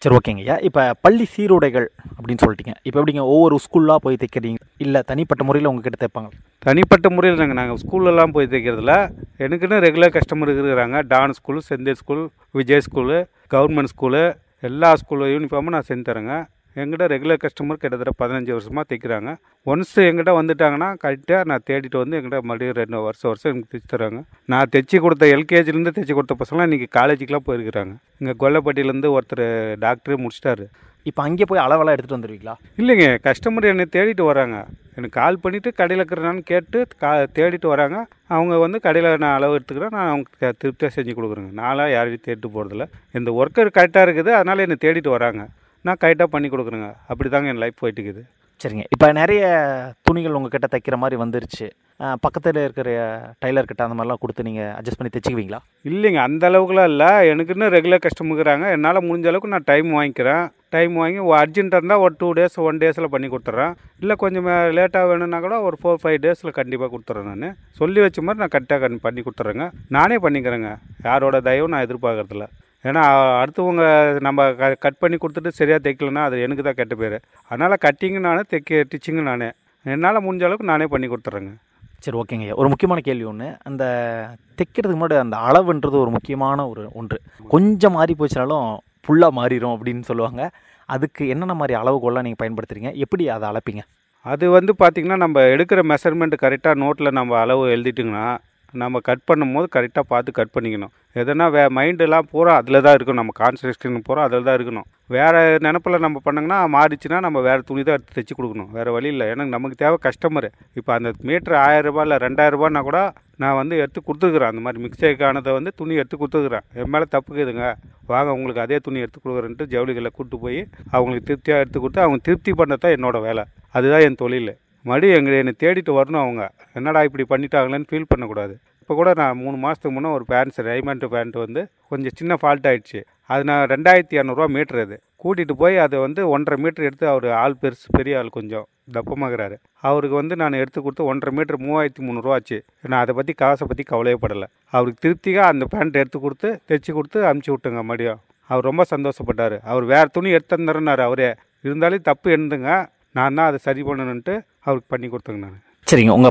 சரி ஓகேங்க ஐயா இப்போ பள்ளி சீருடைகள் அப்படின்னு சொல்லிட்டீங்க இப்போ எப்படிங்க ஒவ்வொரு ஸ்கூல்லாக போய் தைக்கிறீங்க இல்லை தனிப்பட்ட முறையில் உங்ககிட்ட தைப்பாங்க தனிப்பட்ட முறையில் நாங்கள் நாங்கள் ஸ்கூல்லலாம் போய் தைக்கிறதில்ல எனக்குன்னு ரெகுலர் கஸ்டமர் இருக்கிறாங்க Don school Senthil school Vijay school government school எல்லா ஸ்கூல் யூனிஃபார்மும் நான் செஞ்சு தரேங்க எங்கிட்ட ரெகுலர் கஸ்டமர் கிட்டத்தட்ட பதினஞ்சு வருஷமாக தைக்கிறாங்க ஒன்ஸ் எங்கிட்ட வந்துட்டாங்கன்னா கரெக்டாக நான் தேடிட்டு வந்து எங்கிட்ட மறுபடியும் ரெண்டு வருஷம் வருஷம் எனக்கு தைச்சு தராங்க நான் தைச்சி கொடுத்த எல்கேஜிலேருந்து தைச்சி கொடுத்த பசங்களாம் இன்றைக்கி காலேஜுக்கெலாம் போயிருக்கிறாங்க இங்கே கொல்லப்பட்டியிலேருந்து ஒருத்தர் டாக்டரே முடிச்சிட்டாரு இப்போ அங்கே போய் அளவெல்லாம் எடுத்துகிட்டு வந்துடுவீங்களா இல்லைங்க கஸ்டமர் என்னை தேடிட்டு வராங்க எனக்கு கால் பண்ணிவிட்டு கடையில் இருக்கிறான்னு கேட்டு கா தேடிட்டு வராங்க அவங்க வந்து கடையில் நான் அளவு எடுத்துக்கிறேன் நான் அவங்க திருப்தியாக செஞ்சு கொடுக்குறேங்க நான்லாம் யாரையும் தேடிட்டு போகிறதில்ல இந்த ஒர்க்கர் கரெக்டாக இருக்குது அதனால் என்னை தேடிட்டு வராங்க நான் கரெக்டாக பண்ணி கொடுக்குறேங்க அப்படி தாங்க என் லைஃப் போயிட்டு இருக்குது சரிங்க இப்போ நிறைய துணிகள் உங்ககிட்ட தைக்கிற மாதிரி வந்துருச்சு பக்கத்தில் இருக்கிற டைலர் கிட்ட அந்த மாதிரிலாம் கொடுத்து நீங்கள் அட்ஜஸ்ட் பண்ணி தைச்சிக்குவீங்களா இல்லைங்க அந்த அளவுக்குலாம் இல்லை எனக்குன்னு ரெகுலர் கஸ்டமர் இருக்கிறாங்க என்னால் முடிஞ்ச அளவுக்கு நான் டைம் வாங்கிக்கிறேன் டைம் வாங்கி அர்ஜென்ட்டாக இருந்தால் ஒரு டூ டேஸ் ஒன் டேஸில் பண்ணி கொடுத்துட்றேன் இல்லை கொஞ்சம் லேட்டாக வேணும்னா கூட ஒரு ஃபோர் ஃபைவ் டேஸில் கண்டிப்பாக கொடுத்துட்றேன் நான் சொல்லி வச்ச மாதிரி நான் கரெக்டாக பண்ணி கொடுத்துட்றேங்க நானே பண்ணிக்கிறேங்க யாரோட தயவும் நான் எதிர்பார்க்கறதில்ல ஏன்னா அடுத்தவங்க நம்ம க கட் பண்ணி கொடுத்துட்டு சரியாக தைக்கலன்னா அது எனக்கு தான் கெட்ட பேர் அதனால் கட்டிங்கு நானே தைக்க டிச்சிங்கு நானே என்னால் முடிஞ்ச அளவுக்கு நானே பண்ணி கொடுத்துட்றேங்க சரி ஓகேங்க ஐயா ஒரு முக்கியமான கேள்வி ஒன்று அந்த தைக்கிறதுக்கு முன்னாடி அந்த அளவுன்றது ஒரு முக்கியமான ஒரு ஒன்று கொஞ்சம் மாறி போச்சுனாலும் ஃபுல்லாக மாறிடும் அப்படின்னு சொல்லுவாங்க அதுக்கு என்னென்ன மாதிரி அளவுகோல்லாம் நீங்கள் பயன்படுத்துறீங்க எப்படி அதை அளப்பீங்க அது வந்து பார்த்திங்கன்னா நம்ம எடுக்கிற மெஷர்மெண்ட் கரெக்டாக நோட்டில் நம்ம அளவு எழுதிட்டிங்கன்னா நம்ம கட் பண்ணும்போது கரெக்டாக பார்த்து கட் பண்ணிக்கணும் எதனா வே மைண்டெல்லாம் பூரா அதில் தான் இருக்கணும் நம்ம கான்சன்ட்ரேஷன் பூரா அதில் தான் இருக்கணும் வேறு நினப்பில் நம்ம பண்ணோங்கன்னா மாறிச்சுன்னா நம்ம வேறு துணி தான் எடுத்து தைச்சி கொடுக்கணும் வேறு வழி இல்லை ஏன்னா நமக்கு தேவை கஸ்டமரு இப்போ அந்த மீட்ரு ஆயிரரூபா இல்லை ரெண்டாயிரரூபான்னா கூட நான் வந்து எடுத்து கொடுத்துருக்குறேன் அந்த மாதிரி மிக்சேக்கானதை வந்து துணி எடுத்து கொடுத்துருக்குறேன் என் மேலே தப்புக்குதுங்க வாங்க உங்களுக்கு அதே துணி எடுத்து கொடுக்குறேன்ட்டு ஜவுளிகளை கூப்பிட்டு போய் அவங்களுக்கு திருப்தியாக எடுத்து கொடுத்து அவங்க திருப்தி பண்ணது தான் என்னோட வேலை அதுதான் என் தொழில் மறுபடியும் எங்களை என்னை தேடிட்டு வரணும் அவங்க என்னடா இப்படி பண்ணிட்டாங்களேன்னு ஃபீல் பண்ணக்கூடாது இப்போ கூட நான் மூணு மாதத்துக்கு முன்னே ஒரு பேண்ட்ஸ் டைமண்ட் பேண்ட் வந்து கொஞ்சம் சின்ன ஃபால்ட் ஆயிடுச்சு அது நான் ரெண்டாயிரத்தி இரநூறுவா மீட்ரு அது கூட்டிகிட்டு போய் அதை வந்து ஒன்றரை மீட்ரு எடுத்து அவர் ஆள் பெருசு பெரிய ஆள் கொஞ்சம் தப்பமாகறாரு அவருக்கு வந்து நான் எடுத்து கொடுத்து ஒன்றரை மீட்ரு மூவாயிரத்தி முந்நூறுரூவா ஆச்சு நான் அதை பற்றி காசை பற்றி கவலையப்படலை அவருக்கு திருப்தியாக அந்த பேண்ட் எடுத்து கொடுத்து தைச்சி கொடுத்து அமுச்சு விட்டுங்க மறுபடியும் அவர் ரொம்ப சந்தோஷப்பட்டார் அவர் வேறு துணி எடுத்து தந்துறேன்னாரு அவரே இருந்தாலும் தப்பு எழுந்துங்க நான் தான் அதை சரி பண்ணணுன்ட்டு அவருக்கு பண்ணி கொடுத்தேங்க நான் சரிங்க உங்கள்